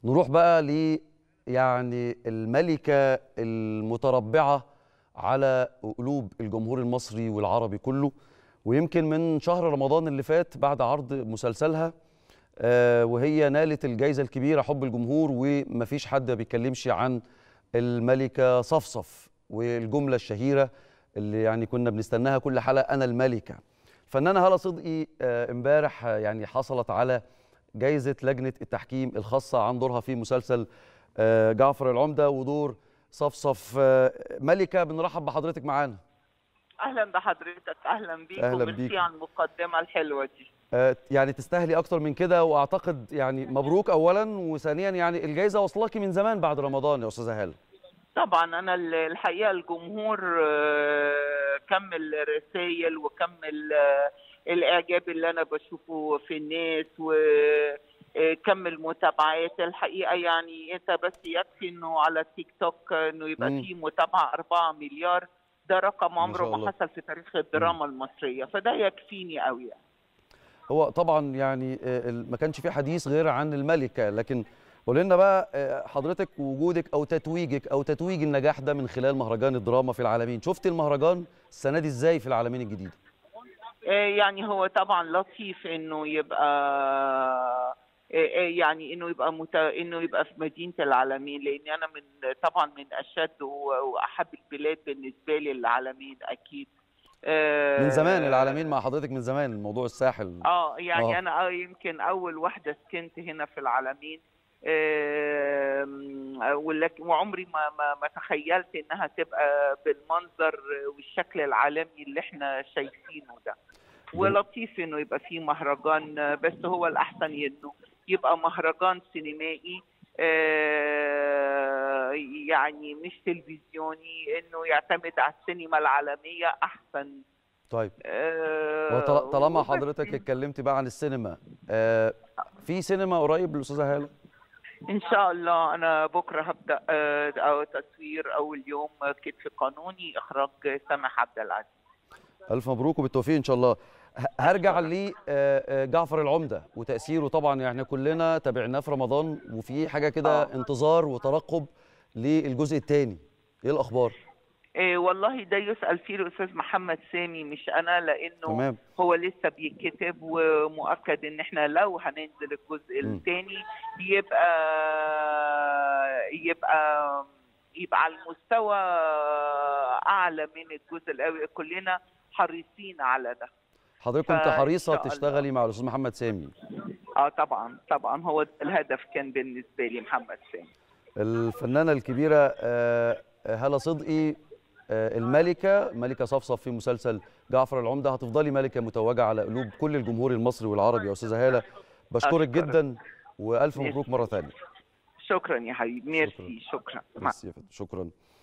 نروح بقى ل يعني الملكة المتربعة على قلوب الجمهور المصري والعربي كله ويمكن من شهر رمضان اللي فات بعد عرض مسلسلها آه، وهي نالت الجائزة الكبيرة حب الجمهور ومفيش حد ما بيتكلمش عن الملكة صفصف والجملة الشهيرة اللي يعني كنا بنستناها كل حلقة أنا الملكة الفنانة هالة صدقي آه، امبارح آه، يعني حصلت على جائزة لجنة التحكيم الخاصة عن دورها في مسلسل آه، جعفر العمدة ودور صفصف آه، ملكة بنرحب بحضرتك معانا اهلا بحضرتك اهلا بيك أهلاً وميرسي بيك. على المقدمه الحلوه دي آه، يعني تستاهلي اكتر من كده واعتقد يعني مبروك اولا وثانيا يعني الجائزه وصلكي من زمان بعد رمضان يا استاذه هاله طبعا انا ال- الحقيقه الجمهور آه، كمل رسائل وكمل آه، الاعجاب اللي انا بشوفه في الناس وكم المتابعات الحقيقه يعني انت بس يكفي انه على التيك توك انه يبقى مم. فيه متابعه 4 مليار ده رقم ما عمره شاء ما الله. حصل في تاريخ الدراما المصريه فده يكفيني قوي يعني. هو طبعا يعني آه، ال- ما كانش في حديث غير عن الملكه لكن قول لنا بقى آه، حضرتك وجودك او تتويجك او تتويج النجاح ده من خلال مهرجان الدراما في العالمين شفت المهرجان السنه دي ازاي في العالمين الجديده آه، يعني هو طبعا لطيف انه يبقى آه، آه، يعني انه يبقى مت... انه يبقى في مدينه العالمين لان انا من طبعا من اشد و- واحب البلاد بالنسبه لي العالمين اكيد آه، من زمان العالمين مع حضرتك من زمان موضوع الساحل اه يعني آه. انا آه يمكن اول واحده سكنت هنا في العالمين آم، ولك- وعمري ما ما ما تخيلت انها تبقى بالمنظر والشكل العالمي اللي احنا شايفينه ده ولطيف انه يبقى في مهرجان بس هو الاحسن انه يبقى مهرجان سينمائي آه، يعني مش تلفزيوني انه يعتمد على السينما العالميه احسن طيب آه، وطل- طالما وبس. حضرتك اتكلمتي بقى عن السينما آه، في سينما قريب للاستاذه هاله ان شاء الله انا بكره هبدا آه، أو تصوير اول يوم آه، كتف قانوني اخراج سامح عبد العزيز الف مبروك وبالتوفيق ان شاء الله ه- هرجع لجعفر العمده وتاثيره طبعا يعني كلنا تابعناه في رمضان وفي حاجه كده آه. انتظار وترقب للجزء الثاني ايه الاخبار إيه والله ده يسال فيه الاستاذ محمد سامي مش انا لانه تمام هو لسه بيتكتب ومؤكد ان احنا لو هننزل الجزء مم. الثاني يبقى يبقى يبقى على المستوى اعلى من الجزء الاول كلنا حريصين على ده حضرتك كنت فإن حريصه شاء الله. تشتغلي مع الاستاذ محمد سامي اه طبعا طبعا هو الهدف كان بالنسبه لي محمد سامي الفنانه الكبيره آه، هاله صدقي آه، الملكه ملكه صفصف في مسلسل جعفر العمده هتفضلي ملكه متوجه على قلوب كل الجمهور المصري والعربي يا استاذه هاله بشكرك أشكرك. جدا والف مبروك مره ثانيه شكرا يا حبيبي ميرسي شكرا, شكرا. ميرسي يا فندم. شكرا